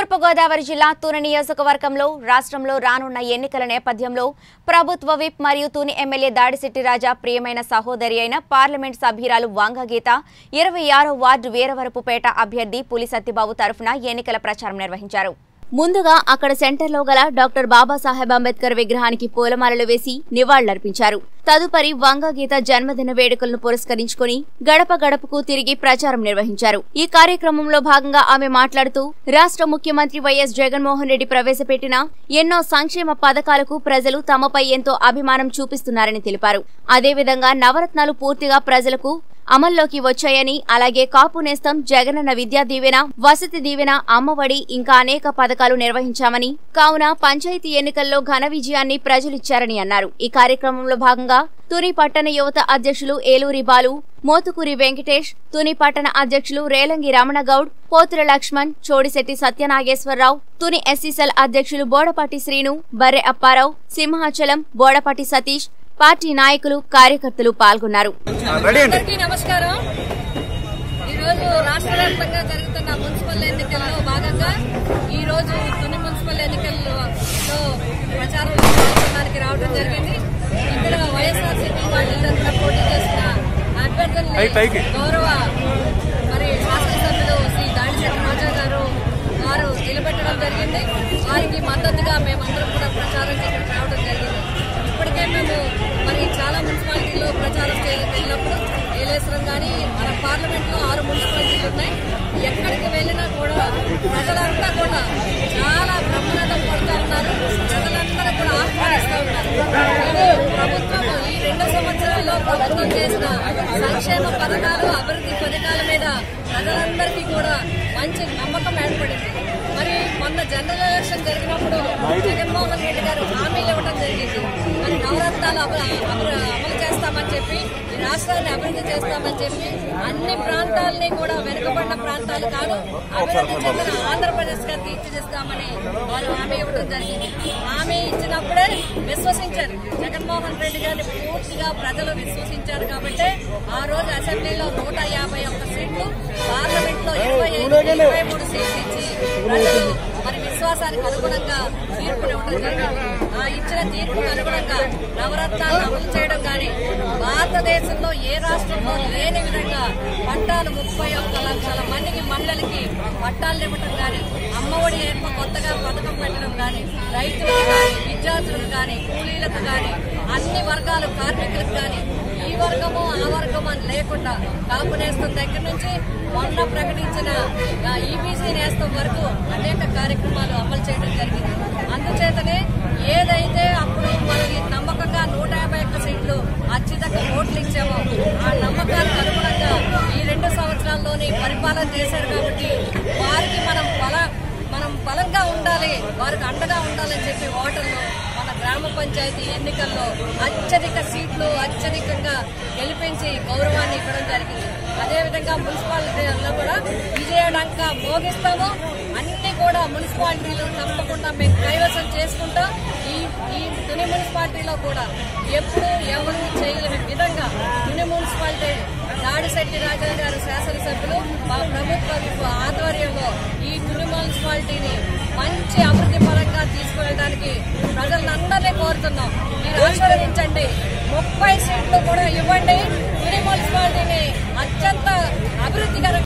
తూర్పుగోదావరి జిల్లా తుని నియోజకవర్గంలో రాష్ట్రంలో రానున్న ఎన్నికల నేపథ్యంలో ప్రభుత్వ విప్ మరియు తుని ఎమ్మెల్యే దాడిశెట్టి రాజా ప్రియమైన సహోదరి అయిన పార్లమెంట్ సభ్యురాలు వంగగీత ఇరవై ఆరో వార్డు వీరవరపుపేట అభ్యర్థి పులి సత్యబాబు తరఫున ఎన్నికల ప్రచారం నిర్వహించారు ముందుగా అక్కడ సెంటర్లో గల డాక్టర్ బాబాసాహెబ్ అంబేద్కర్ విగ్రహానికి పూలమాలలు వేసి నివాళులర్పించారు తదుపరి వంగగీత జన్మదిన వేడుకలను పురస్కరించుకుని గడప గడపకు తిరిగి ప్రచారం నిర్వహించారు ఈ కార్యక్రమంలో భాగంగా ఆమె మాట్లాడుతూ రాష్ట్ర ముఖ్యమంత్రి వైఎస్ జగన్మోహన్ రెడ్డి ప్రవేశపెట్టిన ఎన్నో సంక్షేమ పథకాలకు ప్రజలు తమపై ఎంతో అభిమానం చూపిస్తున్నారని తెలిపారు అదేవిధంగా నవరత్నాలు పూర్తిగా ప్రజలకు అమల్లోకి వచ్చాయని అలాగే కాపు నేస్తం జగనన్న విద్యా దీవెన వసతి దీవెన అమ్మఒడి ఇంకా అనేక పథకాలు నిర్వహించామని కావున పంచాయతీ ఎన్నికల్లో ఘన విజయాన్ని ప్రజలిచ్చారని అన్నారు ఈ కార్యక్రమంలో భాగంగా తుని పట్టణ యువత అధ్యక్షులు ఏలూరి బాలు మోతుకూరి వెంకటేష్ తుని పట్టణ అధ్యక్షులు రేలంగి రమణగౌడ్ పోతుల లక్ష్మణ్ చోడిశెట్టి సత్యనాగేశ్వరరావు తుని ఎస్సీసెల్ అధ్యక్షులు బోడపాటి శ్రీను బర్రె అప్పారావు సింహాచలం బోడపాటి సతీష్ పార్టీ నాయకులు కార్యకర్తలు పాల్గొన్నారు రెడీ అండి అందరికీ నమస్కారం ఈ రోజు రాష్ట్ర వ్యాప్తంగా జరుగుతున్న మున్సిపల్ ఎన్నికల్లో భాగంగా ఈ రోజు తుని మున్సిపల్ ఎన్నికల్లో ప్రచారం నిర్వహించడానికి రావడం జరిగింది ఇక్కడ వైఎస్ఆర్సీపీ పార్టీ తరఫున పోటీ చేసిన పై- పైకి. అభ్యర్థుల్ని గౌరవ మరి శాసనసభ్యులు శ్రీ దాడిశెట్టి రాజా గారు వారు నిలబెట్టడం జరిగింది వారికి మద్దతుగా మేమందరం కూడా ప్రచారం చేయడానికి రావడం జరిగింది ఇప్పటికే మేము మరి చాలా మున్సిపాలిటీల్లో ప్రచారం చేయ వెళ్ళినప్పుడు ఏలేశ్వరం కానీ మన పార్లమెంట్ లో ఆరు మున్సిపాలిటీలు ఉన్నాయి ఎక్కడికి వెళ్ళినా కూడా ప్రజలంతా కూడా చాలా బ్రహ్మరథం పడుతూ ఉన్నారు ప్రజలందరూ కూడా ఆహ్వానిస్తూ ఉన్నారు ఇది ప్రభుత్వం ఈ రెండు సంవత్సరాల్లో ప్రభుత్వం చేసిన సంక్షేమ పథకాలు అభివృద్ధి పథకాల మీద ప్రజలందరికీ కూడా మంచి నమ్మకం ఏర్పడింది మరి మొన్న జనరల్ ఎలక్షన్ జరిగినప్పుడు జగన్మోహన్ రెడ్డి గారు హామీలు ఇవ్వడం జరిగింది మరి నవరత్నాలు అమలు అమలు అమలు చేస్తామని చెప్పి ఈ రాష్ట్రాన్ని అభివృద్ధి చేస్తామని చెప్పి అన్ని ప్రాంతాలని కూడా వెనుకబడిన ప్రాంతాలు కాదు అభివృద్ధి చెందిన ఆంధ్రప్రదేశ్ గా తీర్చిదిస్తామని వారు హామీ ఇవ్వడం జరిగింది హామీ ఇచ్చినప్పుడే విశ్వసించారు జగన్మోహన్ రెడ్డి గారిని పూర్తిగా ప్రజలు విశ్వసించారు కాబట్టి ఆ రోజు అసెంబ్లీలో నూట యాభై ఒక్క సీట్లు పార్లమెంట్ లో ఇరవై ఐదు ఇరవై మూడు సీట్లు ఇచ్చి ప్రజలు మరి విశ్వాసానికి అనుగుణంగా తీర్పునివ్వడం జరిగింది ఆ ఇచ్చిన తీర్పుకు అనుగుణంగా నవరత్నాలను అమలు చేయడం కానీ భారతదేశంలో ఏ రాష్ట్రంలో లేని విధంగా పట్టాలు ముప్పై ఒక్క లక్షల మందికి మహిళలకి పట్టాలు ఇవ్వడం కానీ అమ్మఒడి ఏర్ప కొత్తగా పథకం పెట్టడం కానీ రైతులకు కానీ విద్యార్థులకు కానీ కూలీలకు కానీ అన్ని వర్గాలు కార్మికులకు కానీ ఈ వర్గము ఆ వర్గము అని లేకుండా కాపు నేస్తం దగ్గర నుంచి మొన్న ప్రకటించిన ఈబీసీ నేస్తం వరకు అనేక కార్యక్రమాలు అమలు చేయడం జరిగింది అందుచేతనే ఏదైతే అప్పుడు మనకి నమ్మకంగా నూట యాభై ఒక్క సీట్లు అత్యధిక ఓట్లు ఇచ్చామో ఆ నమ్మకానికి అనుగుణంగా ఈ రెండు సంవత్సరాల్లోని పరిపాలన చేశారు కాబట్టి వారికి మనం బల మనం బలంగా ఉండాలి వారికి అండగా ఉండాలని చెప్పి ఓటర్లు మన గ్రామ పంచాయతీ ఎన్నికల్లో అత్యధిక సీట్లు అత్యధికంగా గెలిపించి గౌరవాన్ని ఇవ్వడం జరిగింది అదేవిధంగా మున్సిపాలిటీల్లో కూడా విజయడంక మోగిస్తాము అన్ని కూడా మున్సిపాలిటీలు తప్పకుండా మేము కైవసం చేసుకుంటాం ఈ ఈ తుని మున్సిపాలిటీలో కూడా ఎప్పుడు ఎవరు చేయలేని విధంగా తుని మున్సిపాలిటీ దాడిశెట్టి రాజా గారు శాసనసభ్యులు మా ప్రభుత్వ ఆధ్వర్యంలో ఈ తుని మున్సిపాలిటీని మంచి అభివృద్ధి పరంగా తీసుకెళ్ళడానికి ప్రజలందరినీ కోరుతున్నాం మీరు ఆశీర్వదించండి ముప్పై సీట్లు కూడా ఇవ్వండి తుని మున్సిపాలిటీని అత్యంత అభివృద్ధికరంగా